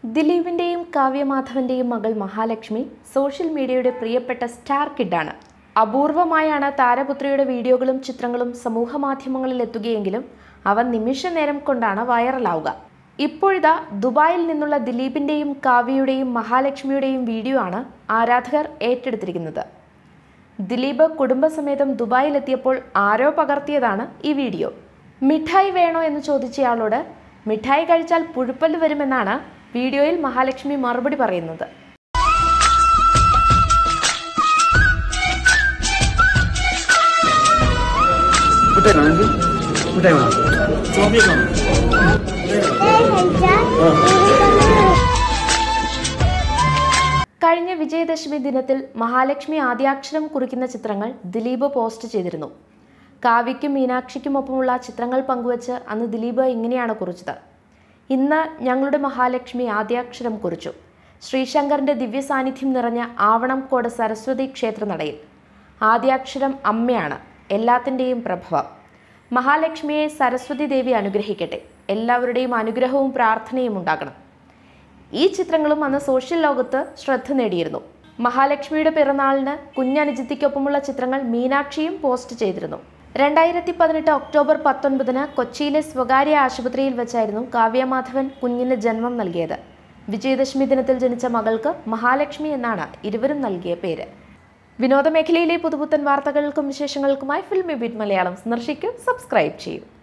ദിലീപിന്റെയും കാവ്യമാധവന്റെയും മകൾ മഹാലക്ഷ്മി സോഷ്യൽ മീഡിയയുടെ പ്രിയപ്പെട്ട സ്റ്റാർ കിഡാണ് അപൂർവമായാണ് താരപുത്രിയുടെ വീഡിയോകളും ചിത്രങ്ങളും സമൂഹ മാധ്യമങ്ങളിൽ എത്തുകയെങ്കിലും അവ നിമിഷ നേരം കൊണ്ടാണ് വൈറലാവുക ഇപ്പോഴിതാ ദുബായിൽ നിന്നുള്ള ദിലീപിന്റെയും കാവ്യയുടെയും മഹാലക്ഷ്മിയുടെയും വീഡിയോ ആണ് ആരാധകർ ഏറ്റെടുത്തിരിക്കുന്നത് ദിലീപ് കുടുംബസമേതം ദുബായിലെത്തിയപ്പോൾ ആരോ പകർത്തിയതാണ് ഈ വീഡിയോ മിഠായി വേണോ എന്ന് ചോദിച്ചയാളോട് മിഠായി കഴിച്ചാൽ പുഴുപ്പല്ല് വരുമെന്നാണ് വീഡിയോയിൽ മഹാലക്ഷ്മി മറുപടി പറയുന്നത് മിഠായി വേണം എനിക്ക് മിഠായി വേണം കഴിഞ്ഞ വിജയദശമി ദിനത്തിൽ മഹാലക്ഷ്മി ആദ്യാക്ഷരം കുറിക്കുന്ന ചിത്രങ്ങൾ ദിലീപ് പോസ്റ്റ് ചെയ്തിരുന്നു കാവ്യയ്ക്കും മീനാക്ഷിക്കുമൊപ്പമുള്ള ചിത്രങ്ങൾ പങ്കുവച്ച് അന്ന് ദിലീപ് ഇങ്ങനെയാണ് കുറിച്ചത് ഇന്ന് ഞങ്ങളുടെ മഹാലക്ഷ്മി ആദ്യാക്ഷരം കുറിച്ചു ശ്രീശങ്കറിന്റെ ദിവ്യ സാന്നിധ്യം നിറഞ്ഞ ആവണംകോട് സരസ്വതി ക്ഷേത്രനടയിൽ ആദ്യാക്ഷരം അമ്മയാണ് എല്ലാത്തിൻ്റെയും പ്രഭവം മഹാലക്ഷ്മിയെ സരസ്വതി ദേവി അനുഗ്രഹിക്കട്ടെ എല്ലാവരുടെയും അനുഗ്രഹവും പ്രാർത്ഥനയും ഉണ്ടാകണം ഈ ചിത്രങ്ങളും അന്ന് സോഷ്യൽ ലോകത്ത് ശ്രദ്ധ നേടിയിരുന്നു മഹാലക്ഷ്മിയുടെ പിറന്നാളിന് കുഞ്ഞനുജിത്തിക്കൊപ്പമുള്ള ചിത്രങ്ങൾ മീനാക്ഷിയും പോസ്റ്റ് ചെയ്തിരുന്നു രണ്ടായിരത്തി പതിനെട്ട് ഒക്ടോബർ പത്തൊൻപതിന് കൊച്ചിയിലെ സ്വകാര്യ ആശുപത്രിയിൽ വെച്ചായിരുന്നു കാവ്യമാധവൻ കുഞ്ഞിന് ജന്മം നൽകിയത് വിജയദശമി ദിനത്തിൽ ജനിച്ച മകൾക്ക് മഹാലക്ഷ്മി എന്നാണ് ഇരുവരും നൽകിയ പേര് വിനോദ മേഖലയിലെ പുതുപുത്തൻ വാർത്തകൾക്കും വിശേഷങ്ങൾക്കുമായി ഫിൽമി ബീറ്റ് മലയാളം സന്ദർശിക്കൂ സബ്സ്ക്രൈബ് ചെയ്യൂ